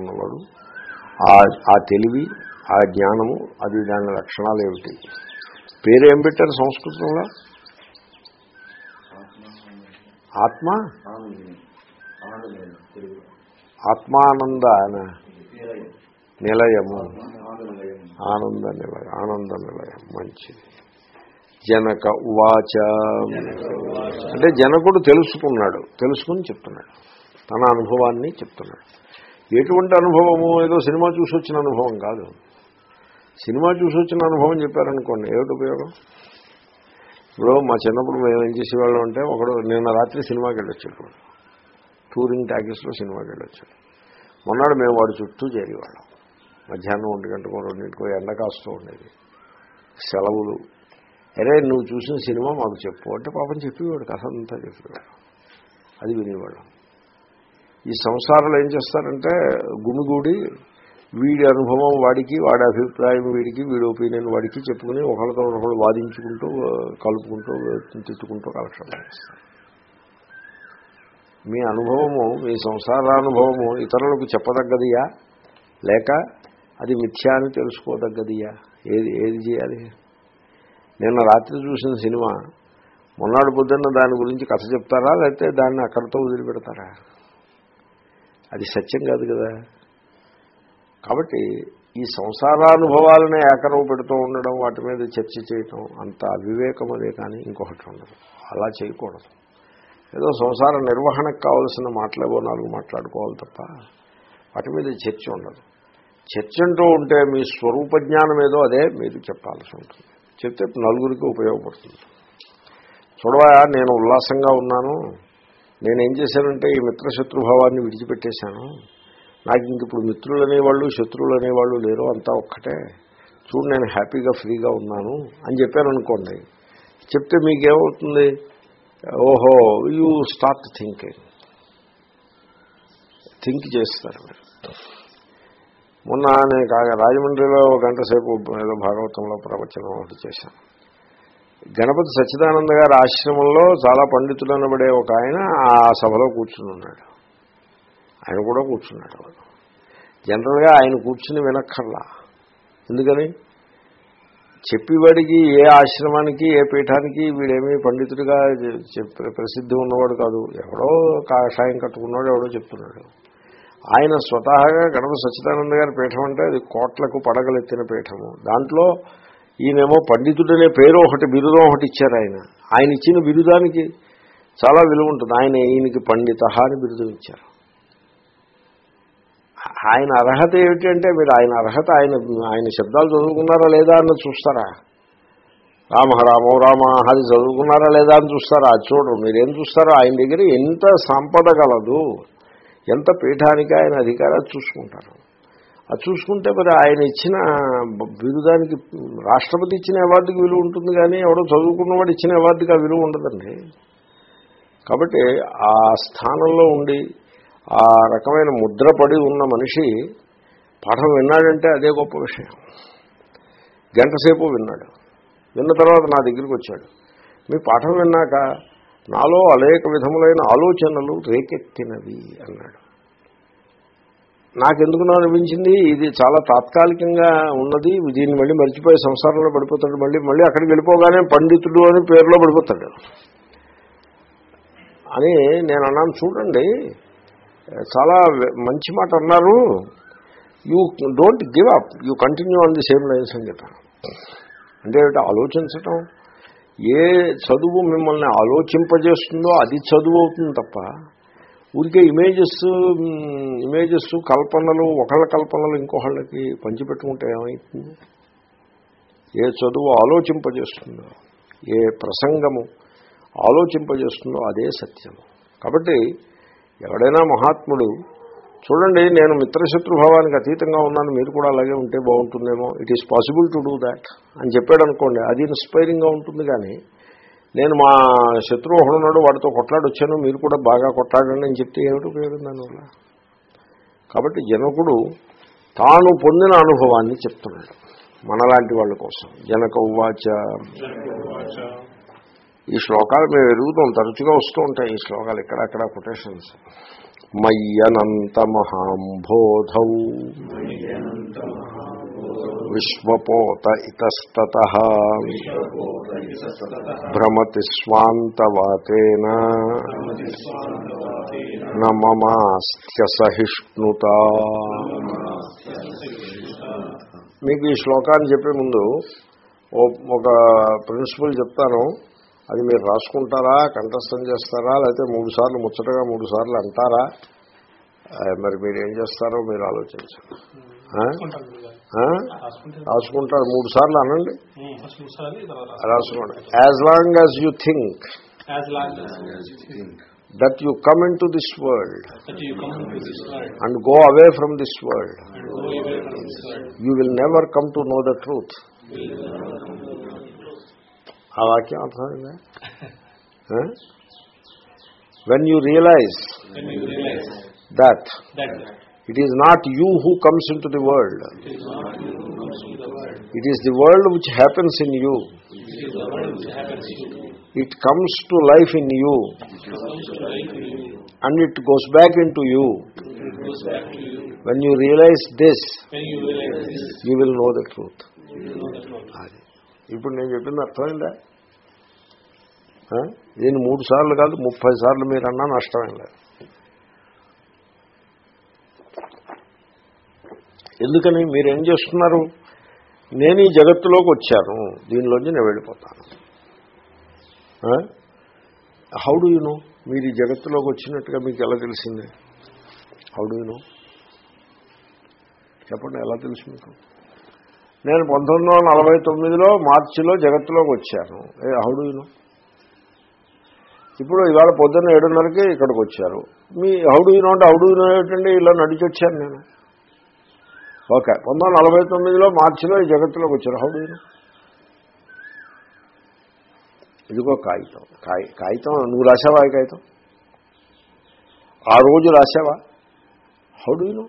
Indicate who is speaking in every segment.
Speaker 1: ఉన్నవాడు ఆ ఆ తెలివి ఆ జ్ఞానము అది దాని లక్షణాలు ఏమిటి పేరేం పెట్టారు సంస్కృతంలో ఆత్మ ఆత్మానంద అన నిలయము ఆనంద నిలయం ఆనంద నిలయం మంచిది జనక ఉవాచ అంటే జనకుడు తెలుసుకున్నాడు తెలుసుకుని చెప్తున్నాడు తన అనుభవాన్ని చెప్తున్నాడు ఎటువంటి అనుభవము ఏదో సినిమా చూసి వచ్చిన అనుభవం కాదు సినిమా చూసి వచ్చిన అనుభవం చెప్పారనుకోండి ఏమిటి ఉపయోగం ఇప్పుడు మా చిన్నప్పుడు మేము ఏం చేసేవాళ్ళం అంటే ఒకడు నిన్న రాత్రి సినిమాకి వెళ్ళొచ్చాడు టూరింగ్ టాకీస్లో సినిమాకి వెళ్ళొచ్చాడు మొన్నాడు మేము వాడు చుట్టూ చేరేవాళ్ళం మధ్యాహ్నం ఒంటి గంటకో రెండింటికో ఎండ కాస్తూ ఉండేది సెలవులు అరే నువ్వు చూసిన సినిమా మాకు చెప్పు అంటే పాపం చెప్పేవాడు కథ అంతా చెప్పేవాడు అది వినేవాళ్ళం ఈ సంసారాలు ఏం చేస్తారంటే గుమిగూడి వీడి అనుభవం వాడికి వాడి అభిప్రాయం వీడికి వీడి ఒపీనియన్ వాడికి చెప్పుకుని ఒకరితో ఒకరు వాదించుకుంటూ కలుపుకుంటూ తిట్టుకుంటూ కలెక్షన్ చేస్తారు మీ అనుభవము మీ సంసారానుభవము ఇతరులకు చెప్పదగ్గదియా లేక అది మిథ్యా అని తెలుసుకోదగ్గదియా ఏది ఏది చేయాలి నిన్న రాత్రి చూసిన సినిమా మొన్నటి పొద్దున్న దాని గురించి కథ చెప్తారా లేకపోతే దాన్ని అక్కడితో వదిలిపెడతారా అది సత్యం కాదు కదా కాబట్టి ఈ సంసారానుభవాలనే ఏకరవు పెడుతూ ఉండడం వాటి మీద చర్చ చేయటం అంత అవివేకం అదే కానీ ఇంకొకటి ఉండదు అలా చేయకూడదు ఏదో సంసార నిర్వహణకు కావలసిన మాటలేవో నాలుగు మాట్లాడుకోవాలి తప్ప వాటి మీద చర్చ ఉండదు చర్చ అంటూ ఉంటే మీ స్వరూప జ్ఞానం ఏదో అదే మీరు చెప్పాల్సి ఉంటుంది చెప్తే నలుగురికి ఉపయోగపడుతుంది చూడవా నేను ఉల్లాసంగా ఉన్నాను నేనేం చేశానంటే ఈ మిత్రశత్రుభావాన్ని విడిచిపెట్టేశాను నాకు ఇంక ఇప్పుడు మిత్రులు అనేవాళ్ళు శత్రువులు అనేవాళ్ళు లేరు అంతా ఒక్కటే చూడు నేను హ్యాపీగా ఫ్రీగా ఉన్నాను అని చెప్పాను అనుకోండి చెప్తే మీకేమవుతుంది ఓహో యూ స్టార్ట్ థింకింగ్ థింక్ చేస్తారు మీరు మొన్న నేను కాగా రాజమండ్రిలో ఒక గంట సేపు ఏదో భాగవతంలో ప్రవచనం ఒకటి చేశాను గణపతి సచ్చిదానంద గారి ఆశ్రమంలో చాలా పండితులు అనబడే ఒక ఆయన ఆ సభలో కూర్చుని ఉన్నాడు ఆయన కూడా కూర్చున్నాడు జనరల్గా ఆయన కూర్చుని వినక్కర్లా ఎందుకని చెప్పేవాడికి ఏ ఆశ్రమానికి ఏ పీఠానికి వీడేమీ పండితుడిగా ప్రసిద్ధి ఉన్నవాడు కాదు ఎవడో కాషాయం కట్టుకున్నాడు ఎవడో చెప్తున్నాడు ఆయన స్వతహాగా గణప సచ్చిదానంద గారి పీఠం అంటే అది కోట్లకు పడగలెత్తిన పీఠము దాంట్లో ఈయనేమో పండితుడనే పేరు ఒకటి బిరుదం ఒకటి ఇచ్చారు ఆయన ఆయన ఇచ్చిన బిరుదానికి చాలా విలువ ఉంటుంది ఆయన ఈయనకి పండిత అని బిరుదం ఇచ్చారు ఆయన అర్హత ఏమిటి అంటే మీరు ఆయన అర్హత ఆయన ఆయన శబ్దాలు చదువుకున్నారా లేదా అని చూస్తారా రామ రామో రామ అది చదువుకున్నారా లేదా అని చూస్తారా అది చూడరు మీరేం చూస్తారో ఆయన దగ్గర ఎంత సంపద గలదు ఎంత పీఠానికి ఆయన అధికారాలు చూసుకుంటారు అది చూసుకుంటే మరి ఆయన ఇచ్చిన బిరుదానికి రాష్ట్రపతి ఇచ్చిన అవార్డుకి విలువ ఉంటుంది కానీ ఎవడో చదువుకున్నవాడు ఇచ్చిన అవార్డుకి ఆ విలువ ఉండదండి కాబట్టి ఆ స్థానంలో ఉండి ఆ రకమైన ముద్రపడి ఉన్న మనిషి పాఠం విన్నాడంటే అదే గొప్ప విషయం గంటసేపు విన్నాడు విన్న తర్వాత నా దగ్గరికి వచ్చాడు మీ పాఠం విన్నాక నాలో అనేక విధములైన ఆలోచనలు రేకెత్తినవి అన్నాడు నాకెందుకు అనిపించింది ఇది చాలా తాత్కాలికంగా ఉన్నది దీన్ని మళ్ళీ మర్చిపోయి సంసారంలో పడిపోతాడు మళ్ళీ మళ్ళీ అక్కడికి వెళ్ళిపోగానే పండితుడు అని పేరులో పడిపోతాడు అని నేను అన్నాను చూడండి చాలా మంచి మాట అన్నారు you don't give up you continue on the same lines అని చెప్పాను అంటే ఆలోచించటం ఏ చదువు మిమ్మల్ని ఆలోచింపజేస్తుందో అది చదువు అవుతుంది తప్ప ఊరికే ఇమేజెస్ ఇమేజెస్ కల్పనలు ఒకళ్ళ కల్పనలు ఇంకొకళ్ళకి పంచిపెట్టుకుంటే ఏమవుతుంది ఏ చదువు ఆలోచింపజేస్తుందో ఏ ప్రసంగము ఆలోచింపజేస్తుందో అదే సత్యము కాబట్టి ఎవడైనా మహాత్ముడు చూడండి నేను మిత్రశత్రుభావానికి అతీతంగా ఉన్నాను మీరు కూడా అలాగే ఉంటే బాగుంటుందేమో it is possible to do that అని చెప్పాడు అనుకోండి అది ఇన్స్పైరింగ్గా ఉంటుంది కానీ నేను మా శత్రువు ఒకడున్నాడు వాడితో కొట్లాడొచ్చాను మీరు కూడా బాగా కొట్లాడండి అని చెప్తే ఏమిటి ఉపయోగం దానివల్ల కాబట్టి జనకుడు తాను పొందిన అనుభవాన్ని చెప్తున్నాడు మనలాంటి వాళ్ళ కోసం జనక ఉవాచ ఈ శ్లోకాలు మేము ఎరుగుతాం తరచుగా వస్తూ ఉంటాయి ఈ శ్లోకాలు ఇక్కడ అక్కడ కొటేషన్స్ మయ్యనంతమహాంబోధౌ విశ్వపోత ఇతస్తత భ్రమతి స్వాంతవాతేన నమమాస్థ్యసహిష్ణుత మీకు ఈ శ్లోకాన్ని చెప్పే ముందు ఓ- ఒక ప్రిన్సిపల్ చెప్తాను అది మీరు రాసుకుంటారా కంఠస్థం చేస్తారా లేకపోతే మూడు సార్లు ముచ్చటగా మూడు సార్లు అంటారా ఆ, మరి మీరు ఏం చేస్తారో మీరు ఆలోచించండి ఆ? ఆ? రాసుకుంటారు మూడు సార్లు అనండి రాసుకోండి as long as you think
Speaker 2: As long as you think
Speaker 1: that you come into this world
Speaker 2: that you come into this world
Speaker 1: and go away from this world
Speaker 2: and go away from this world,
Speaker 1: you will never come to know the truth ఆ వాక్యం అర్థమైందా when you realize
Speaker 2: when you realize
Speaker 1: that
Speaker 2: that
Speaker 1: it is not you who comes into the world
Speaker 2: it is not you who comes to the world,
Speaker 1: it is the world which happens in you
Speaker 2: it is the world which happens to you,
Speaker 1: it comes to life in you
Speaker 2: it comes to life in you,
Speaker 1: and it goes back into you
Speaker 2: it goes back to you.
Speaker 1: When you realize this
Speaker 2: When you realize this,
Speaker 1: you will know the truth
Speaker 2: you will know the truth.
Speaker 1: అది ఇప్పుడు నేను చెప్పింది అర్థమైందా ఆ? దీన్ని మూడు సార్లు కాదు ముప్పై సార్లు మీరు అన్నా నష్టమేం లేదు ఎందుకని మీరేం చేస్తున్నారు నేను ఈ జగత్తులోకి వచ్చాను దీనిలోంచి నేను వెళ్ళిపోతాను హౌ డు యు నో మీరు ఈ జగత్తులోకి వచ్చినట్టుగా మీకు ఎలా తెలిసింది హౌ డు యు నో చెప్పండి ఎలా తెలుసు మీకు నేను పంతొమ్మిది వందల నలభై తొమ్మిదిలో మార్చిలో జగత్తులోకి వచ్చాను ఏ హౌడు యూనో ఇప్పుడు ఇవాళ పొద్దున్న ఏడున్నరకి ఇక్కడికి వచ్చారు మీ హౌడు యూనో అంటే హౌడు యూనో ఏమిటండి ఇలా నడిచి వచ్చాను నేను ఓకే పంతొమ్మిది వందల నలభై తొమ్మిదిలో మార్చిలో ఈ జగత్తులోకి వచ్చారు హౌడు యూనో ఇదిగో కాగితం కాగి కాగితం నువ్వు రాసావా ఈ కాగితం ఆ రోజు రాసావా హౌడు యూనో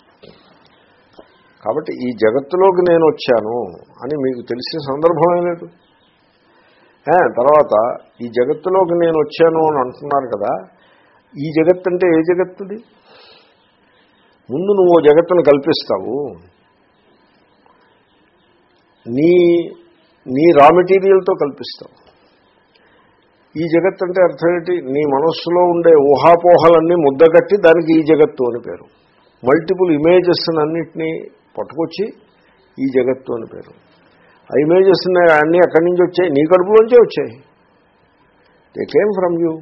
Speaker 1: కాబట్టి ఈ జగత్తులోకి నేను వచ్చాను అని మీకు తెలిసిన సందర్భమే లేదు ఏ, తర్వాత ఈ జగత్తులోకి నేను వచ్చాను అని అంటున్నారు కదా ఈ జగత్ అంటే ఏ జగత్తుది ముందు నువ్వు ఓ జగత్తును కల్పిస్తావు నీ నీ రా మెటీరియల్తో కల్పిస్తావు ఈ జగత్ అంటే అర్థం ఏంటి నీ మనస్సులో ఉండే ఊహాపోహలన్నీ ముద్దగట్టి దానికి ఈ జగత్తు అని పేరు మల్టిపుల్ ఇమేజెస్ అన్నిటినీ పట్టుకొచ్చి ఈ జగత్తు అని పేరు ఆ ఇమేజెస్ అన్నీ ఎక్కడి నుంచి వచ్చాయి నీ కడుపులోంచే వచ్చాయి దే కేమ్ ఫ్రమ్ యూ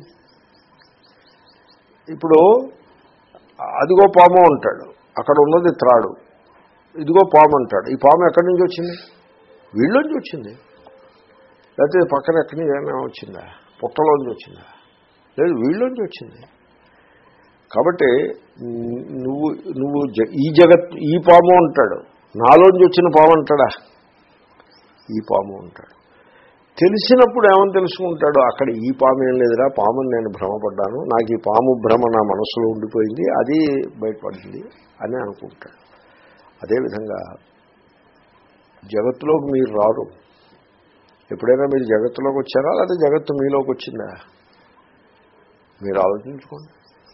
Speaker 1: ఇప్పుడు అదిగో పాము అంటాడు అక్కడ ఉన్నది త్రాడు ఇదిగో పాము అంటాడు ఈ పాము ఎక్కడి నుంచి వచ్చింది వీళ్ళలోంచి వచ్చింది లేకపోతే పక్కన ఎక్కడి నుంచి ఏమైనా వచ్చిందా పుట్టలోంచి వచ్చిందా లేదు వీళ్ళలోంచి వచ్చింది కాబట్టి న్- నువ్వు నువ్వు జ- ఈ జగత్ ఈ పాము అంటాడు నాలోంచి వచ్చిన పాము అంటాడా ఈ పాము అంటాడు తెలిసినప్పుడు ఏమని తెలుసుకుంటాడు అక్కడ ఈ పాము ఏం లేదురా పాముని నేను భ్రమపడ్డాను నాకు ఈ పాము భ్రమ నా మనసులో ఉండిపోయింది అది బయటపడింది అని అనుకుంటాడు అదేవిధంగా జగత్తులోకి మీరు రారు ఎప్పుడైనా మీరు జగత్తులోకి వచ్చారా లేకపోతే జగత్తు మీలోకి వచ్చిందా మీరు ఆలోచించుకోండి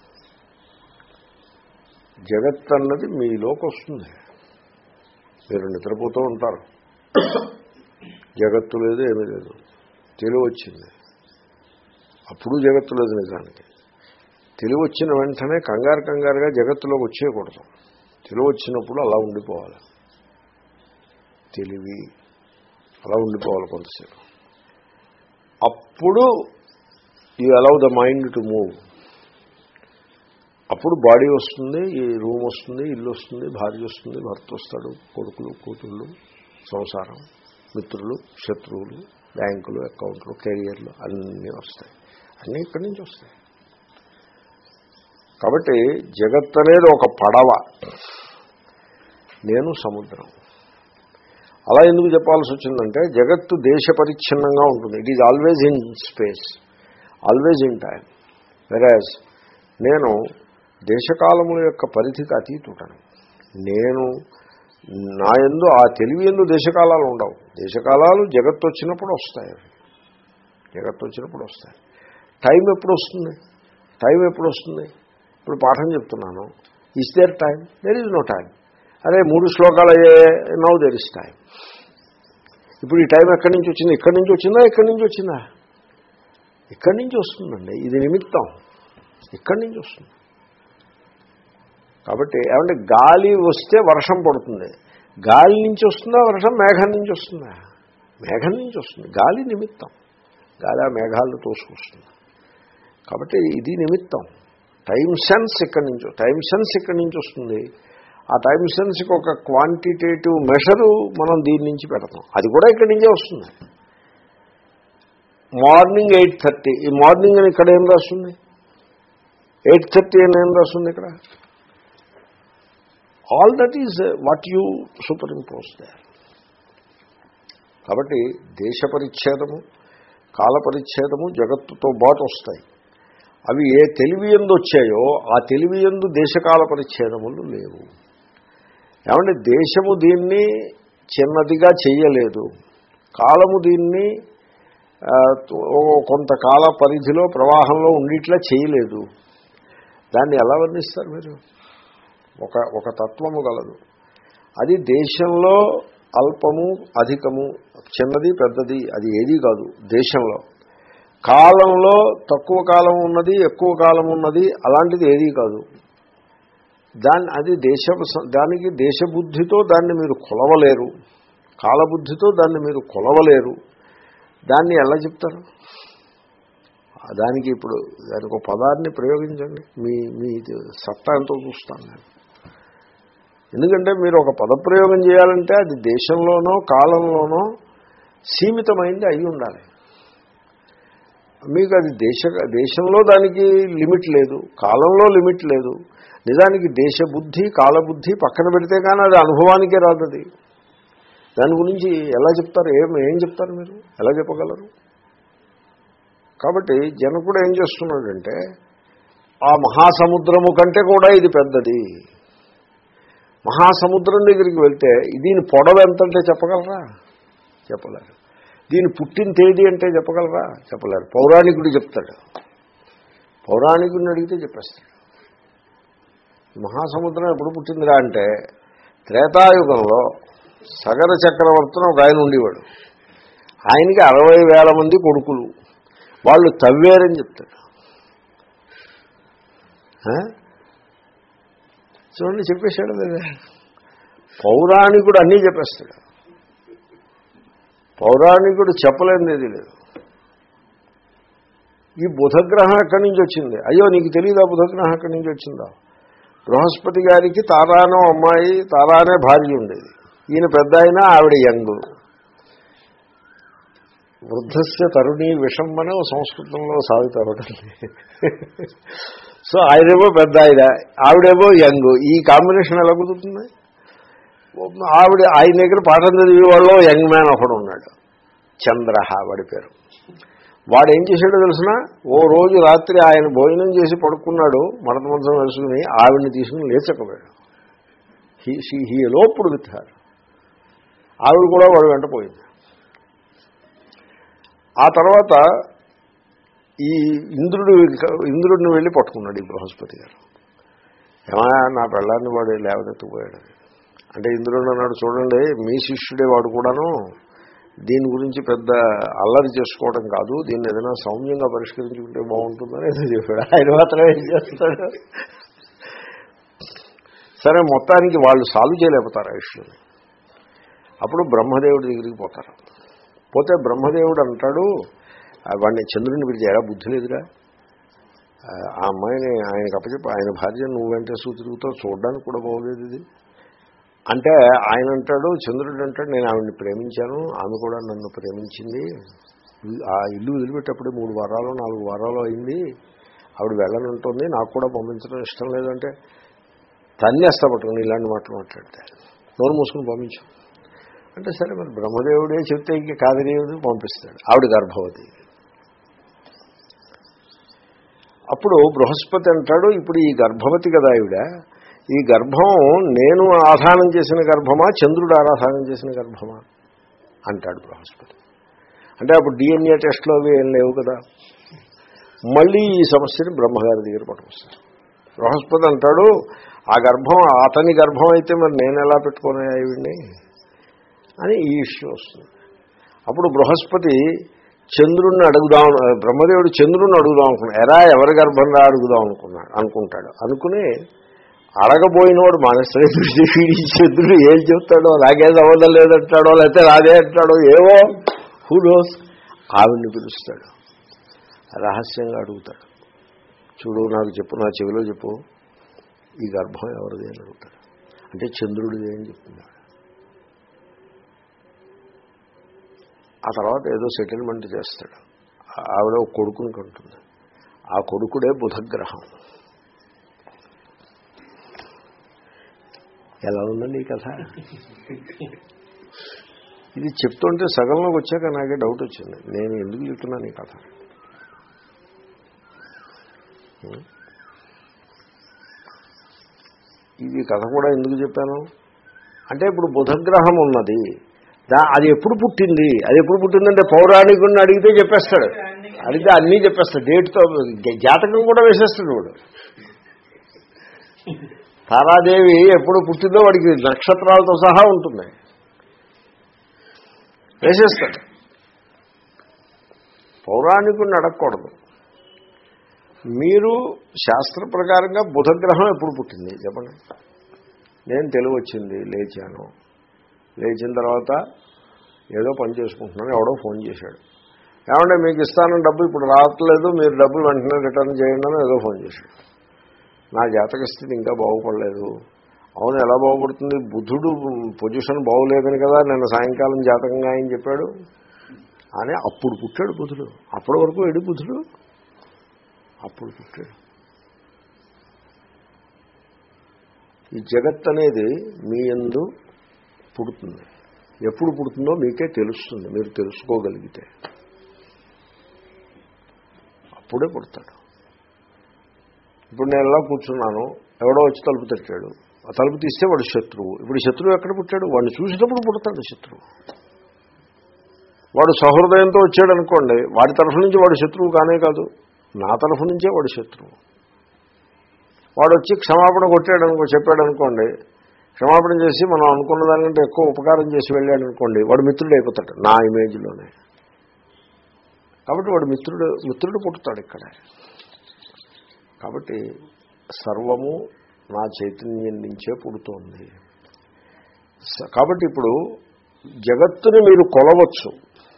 Speaker 1: జగత్ అన్నది మీలోకి వస్తుంది మీరు నిద్రపోతూ ఉంటారు జగత్తు లేదు ఏమీ లేదు తెలివి వచ్చింది అప్పుడు జగత్తు లేదు నిజానికి తెలివి వచ్చిన వెంటనే కంగారు కంగారుగా జగత్తులోకి వచ్చేయకూడదు తెలివి వచ్చినప్పుడు అలా ఉండిపోవాలి తెలివి అలా ఉండిపోవాలి కొంతసేపు అప్పుడు you allow the mind to move అప్పుడు బాడీ వస్తుంది ఈ రూమ్ వస్తుంది ఇల్లు వస్తుంది భార్య వస్తుంది భర్త వస్తాడు కొడుకులు కూతుళ్ళు సంసారం మిత్రులు శత్రువులు బ్యాంకులు అకౌంట్లు కెరియర్లు అన్నీ వస్తాయి అన్నీ ఇక్కడి నుంచి వస్తాయి కాబట్టి జగత్ అనేది ఒక పడవ నేను సముద్రం అలా ఎందుకు చెప్పాల్సి వచ్చిందంటే జగత్తు దేశ పరిచ్ఛిన్నంగా ఉంటుంది it is always in space always in time whereas నేను దేశకాలముల యొక్క పరిధికి అతీతుడను నేను నా ఎందు ఆ తెలివి ఎందు దేశకాలాలు ఉండవు దేశకాలాలు జగత్తు వచ్చినప్పుడు వస్తాయి అవి జగత్తు వచ్చినప్పుడు వస్తాయి టైం ఎప్పుడు వస్తుంది టైం ఎప్పుడు వస్తుంది ఇప్పుడు పాఠం చెప్తున్నాను is there time there is no time అదే మూడు శ్లోకాలు అయ్యే నౌ దెర్ ఇస్ టైం ఇప్పుడు ఈ టైం ఎక్కడి నుంచి వచ్చింది ఇక్కడి నుంచి వచ్చిందా ఇక్కడి నుంచి వచ్చిందా ఇక్కడి నుంచి వస్తుందండి ఇది నిమిత్తం ఇక్కడి నుంచి వస్తుంది కాబట్టి ఏమంటే గాలి వస్తే వర్షం పడుతుంది గాలి నుంచి వస్తుందా వర్షం మేఘం నుంచి వస్తుందా మేఘం నుంచి వస్తుంది గాలి నిమిత్తం గాలి ఆ మేఘాలను తోసుకొస్తుంది కాబట్టి ఇది నిమిత్తం టైం సెన్స్ ఇక్కడి నుంచి టైం సెన్స్ ఇక్కడి నుంచి వస్తుంది ఆ టైం సెన్స్కి ఒక క్వాంటిటేటివ్ మెషరు మనం దీని నుంచి పెడతాం అది కూడా ఇక్కడి నుంచే వస్తుంది మార్నింగ్ ఎయిట్ థర్టీ ఈ మార్నింగ్ అని ఇక్కడ ఏం రాస్తుంది ఎయిట్ థర్టీ అని ఏం రాస్తుంది ఇక్కడ all that is what you superimpose they కాబట్టి దేశ పరిచ్ఛేదము కాల పరిచ్ఛేదము జగత్తుతో పాటు వస్తాయి అవి ఏ తెలివి ఎందు వచ్చాయో ఆ తెలివి ఎందు దేశకాల పరిచ్ఛేదములు లేవు ఏమంటే దేశము దీన్ని చిన్నదిగా చెయ్యలేదు కాలము దీన్ని ఆ, ఓ- కొంతకాల పరిధిలో ప్రవాహంలో ఉండిట్లా చేయలేదు దాన్ని ఎలా వర్ణిస్తారు మీరు ఒక ఒక తత్వము గలదు అది దేశంలో అల్పము అధికము చిన్నది పెద్దది అది ఏదీ కాదు దేశంలో కాలంలో తక్కువ కాలం ఉన్నది ఎక్కువ కాలం ఉన్నది అలాంటిది ఏదీ కాదు దాన్ని అది దేశ దానికి దేశబుద్ధితో దాన్ని మీరు కొలవలేరు కాలబుద్ధితో దాన్ని మీరు కొలవలేరు దాన్ని ఎలా చెప్తారు ఆ దానికి ఇప్పుడు దానికి ఒక పదాన్ని ప్రయోగించండి మీ మీ సత్తా ఎంతో చూస్తాను నేను ఎందుకంటే మీరు ఒక పదప్రయోగం చేయాలంటే అది దేశంలోనో కాలంలోనో సీమితమైంది అయి ఉండాలి మీకు అది దేశ దేశంలో దానికి లిమిట్ లేదు కాలంలో లిమిట్ లేదు నిజానికి దేశబుద్ధి కాలబుద్ధి పక్కన పెడితే కానీ అది అనుభవానికే రాదు అది దాని గురించి ఎలా చెప్తారు ఏం ఏం చెప్తారు మీరు ఎలా చెప్పగలరు కాబట్టి జనకుడు ఏం చేస్తున్నాడంటే ఆ మహాసముద్రము కంటే కూడా ఇది పెద్దది మహాసముద్రం దగ్గరికి వెళ్తే దీని పొడవు ఎంత అంటే చెప్పగలరా చెప్పలేరు దీని పుట్టిన తేదీ అంటే చెప్పగలరా చెప్పలేరు పౌరాణికుడు చెప్తాడు పౌరాణికుడిని అడిగితే చెప్పేస్తాడు ఈ మహాసముద్రం ఎప్పుడు పుట్టిందిరా అంటే త్రేతాయుగంలో సగర చక్రవర్తిని ఒక ఆయన ఉండేవాడు ఆయనకి అరవై వేల మంది కొడుకులు వాళ్ళు తవ్వేరని చెప్తాడు ఆ? చూడండి చెప్పేశాడు లేదా పౌరాణికుడు అన్నీ చెప్పేస్తాడు పౌరాణికుడు చెప్పలేనిది లేదు ఈ బుధగ్రహం ఎక్కడి నుంచి వచ్చింది అయ్యో నీకు తెలియదా బుధగ్రహం ఎక్కడి నుంచి వచ్చిందా బృహస్పతి గారికి తారానో అమ్మాయి తారానే భార్య ఉండేది ఈయన పెద్ద అయినా ఆవిడ యంగు వృద్ధస్య తరుణి విషం అనే ఓ సంస్కృతంలో సాగుతారు సో ఆయనేమో పెద్ద ఆయన ఆవిడేమో యంగ్ ఈ కాంబినేషన్ ఎలా కుదురుతుంది ఆవిడ ఆయన దగ్గర పాఠం చదివే వాళ్ళు యంగ్ మ్యాన్ ఒకడు ఉన్నాడు చంద్రహ వాడి పేరు వాడు ఏం చేశాడో తెలిసిన ఓ రోజు రాత్రి ఆయన భోజనం చేసి పడుకున్నాడు మడత మంచం వేసుకుని ఆవిడని తీసుకుని లేచకపోయాడు హీ షీ హీ లోపుడు విత్ హార్ ఆవిడ కూడా వాడు వెంట పోయింది ఆ తర్వాత ఈ ఇంద్రుడు ఇంద్రుడిని వెళ్ళి పట్టుకున్నాడు ఈ బృహస్పతి గారు ఏమన్నా నా పెళ్ళాన్ని వాడు లేవనెత్తుకుపోయాడు అంటే ఇంద్రుడు అన్నాడు చూడండి మీ శిష్యుడే వాడు కూడాను దీని గురించి పెద్ద అల్లరి చేసుకోవడం కాదు దీన్ని ఏదైనా సౌమ్యంగా పరిష్కరించుకుంటే బాగుంటుందని ఏదో చెప్పాడు ఆయన మాత్రం ఏం చేస్తాడు సరే మొత్తానికి వాళ్ళు సాల్వ్ చేయలేకపోతారు ఆ ఇష్యూని అప్పుడు బ్రహ్మదేవుడి దగ్గరికి పోతారు పోతే బ్రహ్మదేవుడు అంటాడు "ఆ, వాడిని చంద్రుని పిలిచి ఎలా బుద్ధి లేదురా ఆ ఆ అమ్మాయిని ఆయనకు అప్పచెప్పి ఆయన భార్య నువ్వు వెంటేసు తిరుగుతావు చూడడానికి కూడా బాగోలేదు ఇది అంటే ఆయన అంటాడు చంద్రుడు అంటాడు నేను ఆవిడని ప్రేమించాను ఆమె కూడా నన్ను ప్రేమించింది ఆ ఇల్లు వదిలిపెట్టేప్పుడే మూడు వారాలు నాలుగు వారాలు అయింది ఆవిడ వెళ్ళనుంటుంది నాకు కూడా పంపించడం ఇష్టం లేదంటే తన్నేస్తా పట్టుకుని ఇలాంటి మాటలు మాట్లాడితే నోరు మూసుకుని పంపించు అంటే సరే మరి బ్రహ్మదేవుడే చెప్తే ఇంక కాదనేది పంపిస్తాడు ఆవిడ గర్భవతి అప్పుడు బృహస్పతి అంటాడు ఇప్పుడు ఈ గర్భవతి కదా ఆవిడ ఈ గర్భం నేను ఆధానం చేసిన గర్భమా చంద్రుడు ఆరాధనం చేసిన గర్భమా అంటాడు బృహస్పతి అంటే అప్పుడు డిఎన్ఏ టెస్ట్లో అవి ఏం లేవు కదా మళ్ళీ ఈ సమస్యని బ్రహ్మగారి దగ్గర పట్టుకొస్తారు బృహస్పతి అంటాడు ఆ గర్భం అతని గర్భం అయితే మరి నేను ఎలా పెట్టుకునే ఇవిడిని అని ఈ ఇష్యూ వస్తుంది అప్పుడు బృహస్పతి చంద్రుణ్ణి అడుగుదాం బ్రహ్మదేవుడు చంద్రుణ్ణి అడుగుదాం అనుకున్నాడు ఎరా ఎవరి గర్భం రా అడుగుదాం అనుకున్నాడు అనుకుంటాడు అనుకుని అడగబోయినవాడు మనసులో వీడి చంద్రుడు ఏం చెప్తాడో నాకే సంబంధం లేదంటాడో లేకపోతే రాదే అంటాడో ఏవో హూ నోస్ ఆవిడ్ని పిలుస్తాడు రహస్యంగా అడుగుతాడు చూడు నాకు చెప్పు నా చెవిలో చెప్పు ఈ గర్భం ఎవరిది అని అడుగుతాడు అంటే చంద్రుడిది అని చెప్తున్నాడు ఆ తర్వాత ఏదో సెటిల్మెంట్ చేస్తాడు ఆవిడ ఒక కొడుకుని కంటుంది ఆ కొడుకుడే బుధగ్రహం ఎలా ఉందండి ఈ కథ ఇది చెప్తుంటే సగంలోకి వచ్చాక నాకే డౌట్ వచ్చింది నేను ఎందుకు చెప్తున్నాను ఈ కథ ఇది కథ కూడా ఎందుకు చెప్పాను అంటే ఇప్పుడు బుధగ్రహం ఉన్నది దా అది ఎప్పుడు పుట్టింది అది ఎప్పుడు పుట్టిందంటే పౌరాణికుడిని అడిగితే చెప్పేస్తాడు అడిగితే అన్నీ చెప్పేస్తాడు డేట్తో జాతకం కూడా వేసేస్తాడు వాడు తారాదేవి ఎప్పుడు పుట్టిందో వాడికి నక్షత్రాలతో సహా ఉంటుంది వేసేస్తాడు పౌరాణికుడిని అడగకూడదు మీరు శాస్త్ర ప్రకారంగా బుధగ్రహం ఎప్పుడు పుట్టింది చెప్పండి నేను తెలివి వచ్చింది లేచాను లేచిన తర్వాత ఏదో పని చేసుకుంటున్నాను ఎవడో ఫోన్ చేశాడు ఏమంటే మీకు ఇస్తానని డబ్బు ఇప్పుడు రావట్లేదు మీరు డబ్బులు వెంటనే రిటర్న్ చేయండి అని ఏదో ఫోన్ చేశాడు నా జాతక స్థితి ఇంకా బాగుపడలేదు అవును ఎలా బాగుపడుతుంది బుధుడు పొజిషన్ బాగులేదని కదా నిన్న సాయంకాలం జాతకంగా ఆయన చెప్పాడు అని అప్పుడు పుట్టాడు బుధుడు అప్పటి వరకు ఎడి బుధుడు అప్పుడు పుట్టాడు ఈ జగత్ అనేది మీ ఎందు పుడుతుంది ఎప్పుడు పుడుతుందో మీకే తెలుస్తుంది మీరు తెలుసుకోగలిగితే అప్పుడే పుడతాడు ఇప్పుడు నేను ఎలా కూర్చున్నాను ఎవడో వచ్చి తలుపు తట్టాడు ఆ తలుపు తీస్తే వాడు శత్రువు ఇప్పుడు శత్రువు ఎక్కడ పుట్టాడు వాడిని చూసినప్పుడు పుడతాడు శత్రువు వాడు సహృదయంతో వచ్చాడు అనుకోండి వాడి తరఫు నుంచి వాడు శత్రువు కానే కాదు నా తరఫు నుంచే వాడు శత్రువు వాడు వచ్చి క్షమాపణ కొట్టాడు అనుకో చెప్పాడు అనుకోండి క్షమాపణ చేసి మనం అనుకున్న దానికంటే ఎక్కువ ఉపకారం చేసి వెళ్ళాడు అనుకోండి వాడు మిత్రుడు అయిపోతాడు నా ఇమేజ్లోనే కాబట్టి వాడు మిత్రుడు మిత్రుడు పుట్టుతాడు ఇక్కడ కాబట్టి సర్వము నా చైతన్యం నుంచే పుడుతోంది స- కాబట్టి ఇప్పుడు జగత్తుని మీరు కొలవచ్చు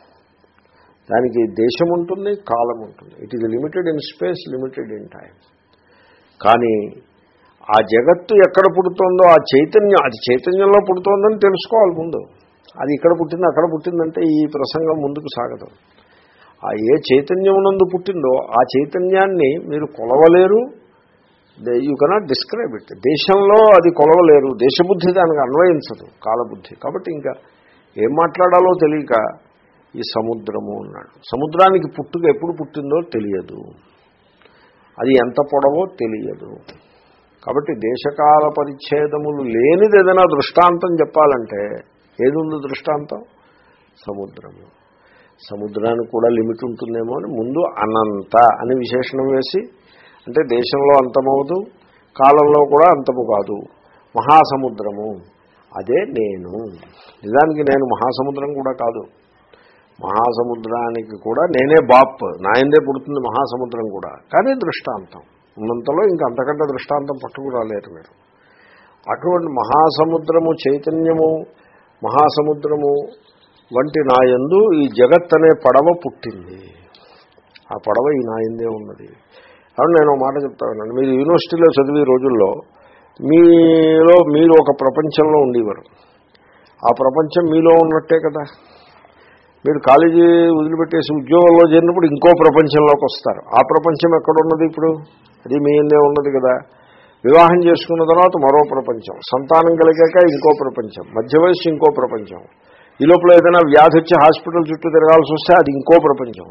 Speaker 1: దానికి దేశం ఉంటుంది కాలం ఉంటుంది it is limited in space limited in time కానీ ఆ జగత్తు ఎక్కడ పుడుతోందో ఆ చైతన్యం అది చైతన్యంలో పుడుతోందని తెలుసుకోవాలి ముందు అది ఇక్కడ పుట్టింది అక్కడ పుట్టిందంటే ఈ ప్రసంగం ముందుకు సాగదు ఆ ఏ చైతన్యం నందు పుట్టిందో ఆ చైతన్యాన్ని మీరు కొలవలేరు యూ కెనాట్ డిస్క్రైబ్ ఇట్ దేశంలో అది కొలవలేరు దేశబుద్ధి దానికి అన్వయించదు కాలబుద్ధి కాబట్టి ఇంకా ఏం మాట్లాడాలో తెలియక ఈ సముద్రము అన్నాడు సముద్రానికి పుట్టుక ఎప్పుడు పుట్టిందో తెలియదు అది ఎంత పొడవో తెలియదు కాబట్టి దేశకాల పరిచ్ఛేదములు లేనిది ఏదైనా దృష్టాంతం చెప్పాలంటే ఏది ఉంది దృష్టాంతం సముద్రము సముద్రానికి కూడా లిమిట్ ఉంటుందేమో అని ముందు అనంత అని విశేషణం వేసి అంటే దేశంలో అంతమవదు కాలంలో కూడా అంతము కాదు మహాసముద్రము అదే నేను నిజానికి నేను మహాసముద్రం కూడా కాదు మహాసముద్రానికి కూడా నేనే బాప్ నాయందే పుడుతుంది మహాసముద్రం కూడా కానీ దృష్టాంతం ఉన్నంతలో ఇంక అంతకంటే దృష్టాంతం పట్టుకురాలేరు మీరు అటువంటి మహాసముద్రము చైతన్యము మహాసముద్రము వంటి నాయందు ఈ జగత్ అనే పడవ పుట్టింది ఆ పడవ ఈ నాయందే ఉన్నది అవును నేను ఒక మాట చెప్తానండి మీరు యూనివర్సిటీలో చదివే రోజుల్లో మీలో మీరు ఒక ప్రపంచంలో ఉండేవారు ఆ ప్రపంచం మీలో ఉన్నట్టే కదా మీరు కాలేజీ వదిలిపెట్టేసి ఉద్యోగంలో చేరినప్పుడు ఇంకో ప్రపంచంలోకి వస్తారు ఆ ప్రపంచం ఎక్కడున్నది ఇప్పుడు అది మీ ఇందే ఉన్నది కదా వివాహం చేసుకున్న తర్వాత మరో ప్రపంచం సంతానం కలిగాక ఇంకో ప్రపంచం మధ్య వయస్సు ఇంకో ప్రపంచం ఈ లోపల ఏదైనా వ్యాధి వచ్చి హాస్పిటల్ చుట్టూ తిరగాల్సి వస్తే అది ఇంకో ప్రపంచం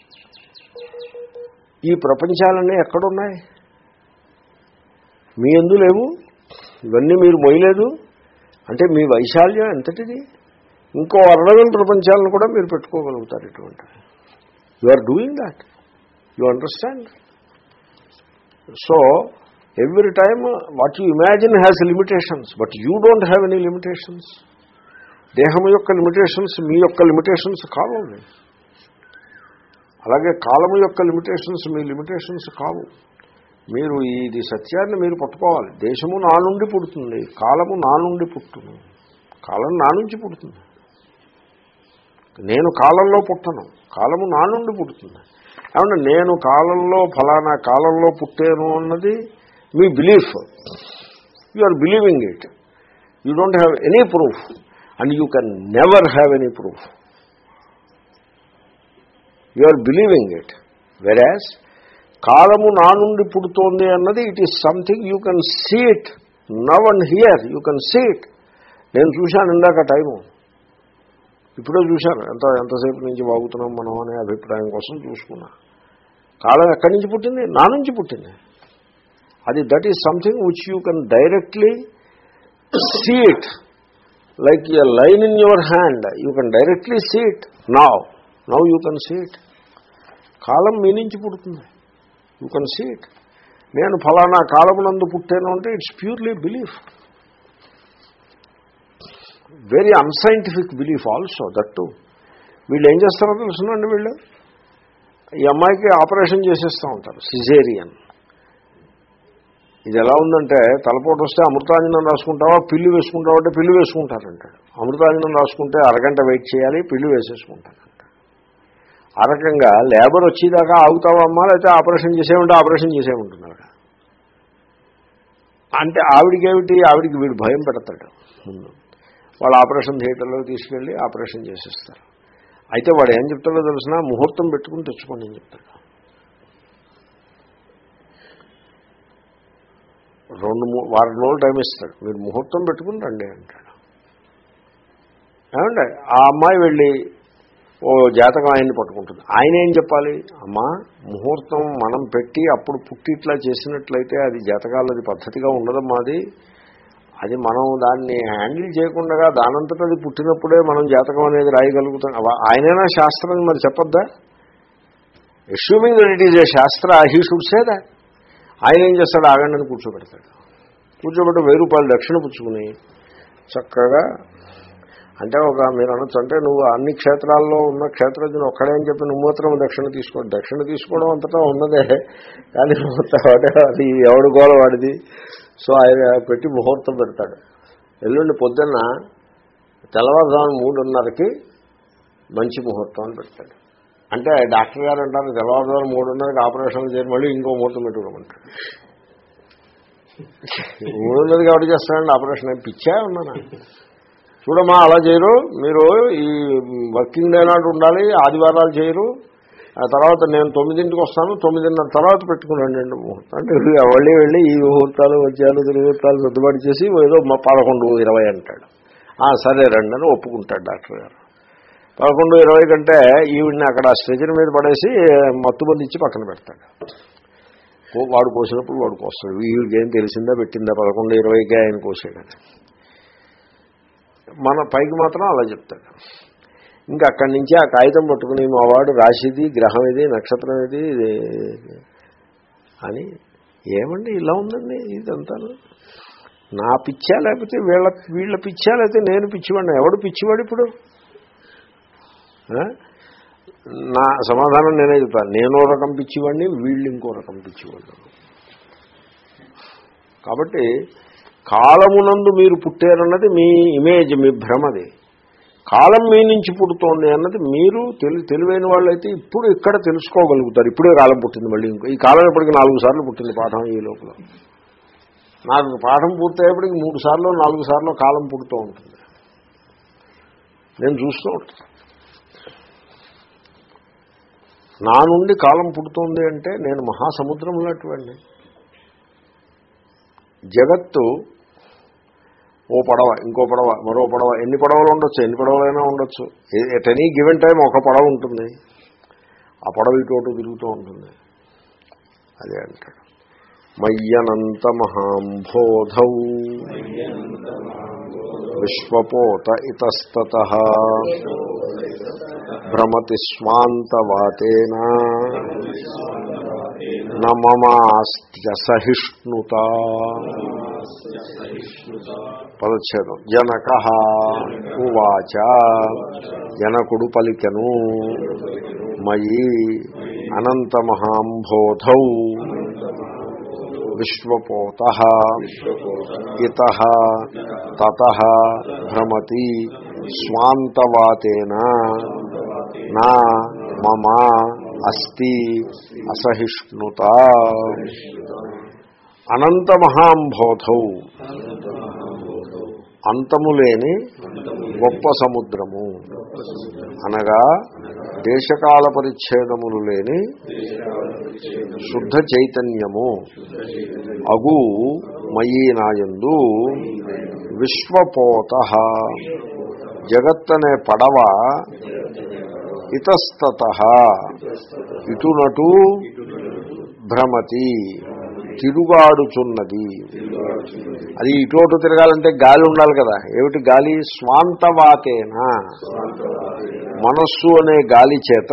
Speaker 1: ఈ ప్రపంచాలన్నీ ఎక్కడున్నాయి మీ ఎందు లేవు ఇవన్నీ మీరు మొయ్యలేదు అంటే మీ వైశాల్యం ఎంతటిది ఇంకో అరడగల ప్రపంచాలను కూడా మీరు పెట్టుకోగలుగుతారు ఇటువంటి you are doing that you understand so every time what you imagine has limitations but you don't have any limitations దేహం యొక్క లిమిటేషన్స్ మీ యొక్క లిమిటేషన్స్ కావు అవి. అలాగే కాలము యొక్క లిమిటేషన్స్ మీ లిమిటేషన్స్ కావు మీరు ఇది సత్యాన్ని మీరు పట్టుకోవాలి దేశము నా నుండి పుడుతుంది కాలము నా నుండి పుట్టును కాలం నా నుంచి పుడుతుంది నేను కాలంలో పుట్టను కాలము నా నుండి పుడుతుంది ఏమంటే నేను కాలంలో ఫలానా కాలంలో పుట్టాను అన్నది మీ belief you are believing it you don't have any proof and you can never have any proof you are believing it whereas కాలము నా నుండి పుడుతోంది అన్నది it is something you can see it now and hear you can see it నేను చూశాను ఇందాక time ఇప్పుడే చూశాను ఎంత ఎంతసేపు నుంచి బాగుతున్నాం మనం అనే అభిప్రాయం కోసం చూసుకున్నా కాలం ఎక్కడి నుంచి పుట్టింది నా నుంచి పుట్టింది అది that is something which you can directly see it like a line in your hand you can directly see it now now you can see it కాలం మీ నుంచి పుడుతుంది యూ కెన్ సీ ఇట్ నేను ఫలానా కాలమునందు పుట్టాను అంటే it's purely belief very unscientific belief also that too వీళ్ళు ఏం చేస్తారో తెలుసునండి వీళ్ళు ఈ అమ్మాయికి ఆపరేషన్ చేసేస్తూ ఉంటారు సిజేరియన్ ఇది ఎలా ఉందంటే తలపోటు వస్తే అమృతాంజనం రాసుకుంటావా పిల్లి వేసుకుంటావా అంటే పిల్లి వేసుకుంటారంటాడు అమృతాంజనం రాసుకుంటే అరగంట వెయిట్ చేయాలి పిల్లి వేసేసుకుంటారంట ఆ రకంగా లేబర్ వచ్చేదాకా ఆగుతావా అమ్మా లేకపోతే ఆపరేషన్ చేసేమంటే ఆపరేషన్ చేసేమంటున్నారు అంటే ఆవిడికేమిటి ఆవిడికి వీడు భయం పెడతాడు ముందు వాళ్ళు ఆపరేషన్ థియేటర్లోకి తీసుకెళ్ళి ఆపరేషన్ చేసేస్తారు అయితే వాడు ఏం చెప్తాడో తెలిసిన ముహూర్తం పెట్టుకుని తెచ్చుకోండి అని చెప్తాడు రెండు మూ- వారం రోజులు టైం ఇస్తాడు మీరు ముహూర్తం పెట్టుకుని రండి అంటాడు ఏమండి ఆ అమ్మాయి వెళ్ళి ఓ జాతకం ఆయన్ని పట్టుకుంటుంది ఆయన ఏం చెప్పాలి అమ్మా ముహూర్తం మనం పెట్టి అప్పుడు పుట్టి ఇట్లా చేసినట్లయితే అది జాతకాలది పద్ధతిగా ఉండదమ్మా అది అది మనం దాన్ని హ్యాండిల్ చేయకుండా దానంతట అది పుట్టినప్పుడే మనం జాతకం అనేది రాయగలుగుతాం అవ- ఆయనైనా శాస్త్రం మరి చెప్పొద్దా assuming that it is a శాస్త్ర హీ షుడ్ సే దాట్ ఆయన ఏం చేస్తాడు ఆగండి అని కూర్చోబెడతాడు కూర్చోబెట్టి వెయ్యి రూపాయలు దక్షిణ పుచ్చుకుని చక్కగా అంటే ఒక మీరు అనొచ్చు అంటే నువ్వు అన్ని క్షేత్రాల్లో ఉన్న క్షేత్రజ్ఞులు ఒక్కడే అని చెప్పి నువ్వు మాత్రం దక్షిణ తీసుకో దక్షిణ తీసుకోవడం అంతటా ఉన్నదే కానీ అంటే అది ఎవడు గోల వాడిది సో ఆయన పెట్టి ముహూర్తం పెడతాడు ఎల్లుండి పొద్దున్న తెల్లవారుజాము మూడున్నరకి మంచి ముహూర్తం అని పెడతాడు అంటే డాక్టర్ గారు అంటారు తెల్లవారుజాము మూడున్నరకి ఆపరేషన్ చేసి మళ్ళీ ఇంకో ముహూర్తం పెట్టుకోమంటాడు మూడున్నరకి ఎవరు చేస్తాడండి ఆపరేషన్ ఏం పిచ్చా ఉన్నానా చూడమ్మా అలా చేయరు మీరు ఈ వర్కింగ్ డే నాడు ఉండాలి ఆదివారాలు చేయరు ఆ తర్వాత నేను తొమ్మిదింటికి వస్తాను తొమ్మిదిన్నర తర్వాత పెట్టుకున్నాను అండి ముహూర్తం అంటే మళ్ళీ వెళ్ళి ఈ ముహూర్తాలు వచ్చాను ముహూర్తాలు సర్దుబాటు చేసి ఏదో మా పదకొండు ఇరవై అంటాడు "ఆ, సరే రండి అని ఒప్పుకుంటాడు డాక్టర్ గారు పదకొండు ఇరవై కంటే ఈవిడ్ని అక్కడ స్టేషన్ మీద పడేసి మత్తుబంది ఇచ్చి పక్కన పెడతాడు ఓ వాడు కోసినప్పుడు వాడు కోస్తాడు వీడికి ఏం తెలిసిందా పెట్టిందా పదకొండు ఇరవైకి ఆయన కోసాడని మన పైకి మాత్రం అలా చెప్తాడు ఇంకా అక్కడి నుంచి ఆ కాగితం పట్టుకుని మా వాడు రాశిది గ్రహం ఇది నక్షత్రం ఇది ఇది అని ఏమండి ఇలా ఉందండి ఇదంతా నా పిచ్చా లేకపోతే వీళ్ళ వీళ్ళ పిచ్చా లేకపోతే నేను పిచ్చివాడిని ఎవడు పిచ్చివాడు ఇప్పుడు ఆ? నా సమాధానం నేనే చెప్తాను నేనో రకం పిచ్చివాడిని వీళ్ళు ఇంకో రకం పిచ్చివాళ్ళు కాబట్టి కాలమునందు మీరు పుట్టారన్నది మీ ఇమేజ్ మీ భ్రమది కాలం మీ నుంచి పుడుతోంది అన్నది మీరు తెలి తెలివైన వాళ్ళైతే ఇప్పుడు ఇక్కడ తెలుసుకోగలుగుతారు ఇప్పుడే కాలం పుట్టింది మళ్ళీ ఇంకో ఈ కాలం ఇప్పటికి నాలుగు సార్లు పుట్టింది పాఠం ఈ లోపల నాకు పాఠం పూర్తయ్యేప్పటికి మూడు సార్లు నాలుగు సార్లు కాలం పుడుతూ ఉంటుంది నేను చూస్తూ ఉంటాను నా నుండి కాలం పుడుతోంది అంటే నేను మహాసముద్రం లాంటివాడిని జగత్తు ఓ పడవ ఇంకో పడవ మరో పడవ ఎన్ని పడవలు ఉండొచ్చు ఎన్ని పడవలైనా ఉండొచ్చు ఎట్ ఎనీ గివెన్ టైం ఒక పడవ ఉంటుంది ఆ పడవ ఇటు అటు తిరుగుతూ ఉంటుంది అదే అంటాడు మయ్యనంత మహాంబోధౌ విశ్వపోత ఇతస్తత భ్రమతి స్వాంతవాతేన నమమాస్త్యసహిష్ణుత పదచ్ఛేదం జనక ఉవాచ జనకుడు పలికెను మయి అనంతమహాంబోధౌ విశ్వపోత ఇత తత భ్రమతి స్వాంతవాతేన నా మమ అస్తి అసహిష్ణుత అనంతమహాంబోధౌ అంతము లేని గొప్ప సముద్రము అనగా దేశకాల పరిచ్ఛేదములు లేని శుద్ధ చైతన్యము అగు మయీ నాయందు విశ్వపోత జగత్తనే పడవ ఇతస్తత ఇటునటు భ్రమతి తిరుగాడుచున్నది అది ఇటోటు తిరగాలంటే గాలి ఉండాలి కదా ఏమిటి గాలి స్వాంతవాతేనా మనస్సు అనే గాలి చేత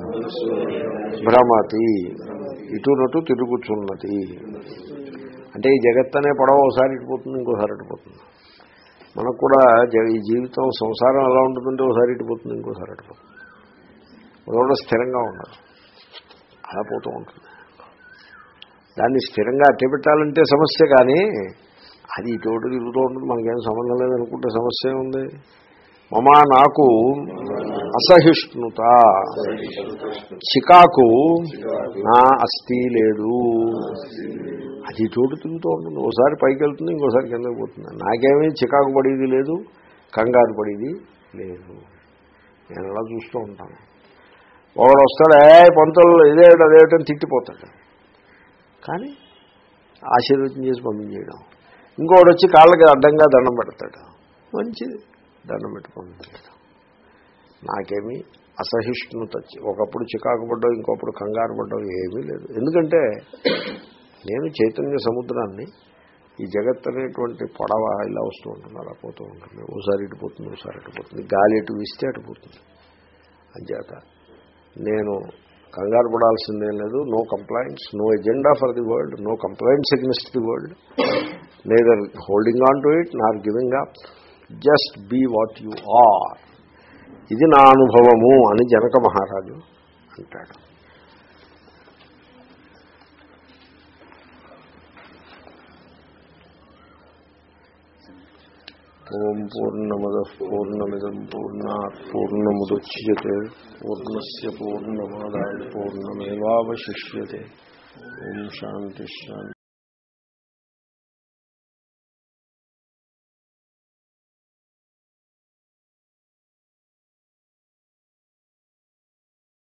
Speaker 1: భ్రమతి ఇటునటు తిరుగుచున్నది అంటే ఈ జగత్ అనే పడవ ఒకసారి ఇటుపోతుంది ఇంకోసారి ఇటుపోతుంది మనకు కూడా జ- ఈ జీవితం సంసారం ఎలా ఉంటుందంటే ఒకసారి ఇటుపోతుంది ఇంకోసారి ఇటుపోతుంది ఒకటి స్థిరంగా ఉండదు అలా పోతూ ఉంటుంది దాన్ని స్థిరంగా అట్టెపెట్టాలంటే సమస్య కానీ అది ఇటువంటి తిరుగుతూ ఉంటుంది మనకేం సంబంధం లేదనుకుంటే సమస్య ఉంది మమా నాకు అసహిష్ణుత చికాకు నా అస్థి లేదు అది చోటు తిరుగుతూ ఉంటుంది ఒకసారి పైకి వెళ్తుంది ఇంకోసారి కిందకి పోతుంది నాకేమీ చికాకు పడేది లేదు కంగారు పడేది లేదు నేను అలా చూస్తూ ఉంటాను ఒకడు వస్తాడు ఏ పంతులు ఇదేమిటి అదేమిటని తిట్టిపోతాడు కానీ ఆశీర్వచనం చేసి పంపించేయడం ఇంకోటి వచ్చి కాళ్ళకి అడ్డంగా దండం పెడతాడు మంచిది దండం పెట్టి పంపించేయడం నాకేమీ అసహిష్ణుత వచ్చి- ఒకప్పుడు చికాకు పడ్డావు ఇంకొప్పుడు కంగారు పడ్డావు ఏమీ లేదు ఎందుకంటే నేను చైతన్య సముద్రాన్ని ఈ జగత్ అనేటువంటి పొడవ ఇలా వస్తూ ఉంటుంది అలా పోతూ ఉంటుంది ఓసారి ఇటు పోతుంది ఓసారి ఇటు పోతుంది గాలి ఎటు వీస్తే అటు పోతుంది అంచేత నేను కంగారు పడాల్సిందేం లేదు no complaints no agenda for the world no complaints against the world neither holding on to it nor giving up just be what you are ఇది నా అనుభవము అని జనక మహారాజు అంటాడు ఓం పూర్ణమద పూర్ణమిదం పూర్ణా పూర్ణముద్యతే పూర్ణస్ పూర్ణమాదాయ పూర్ణమేవాశిష్యతే ఓం శాంతి శాంతి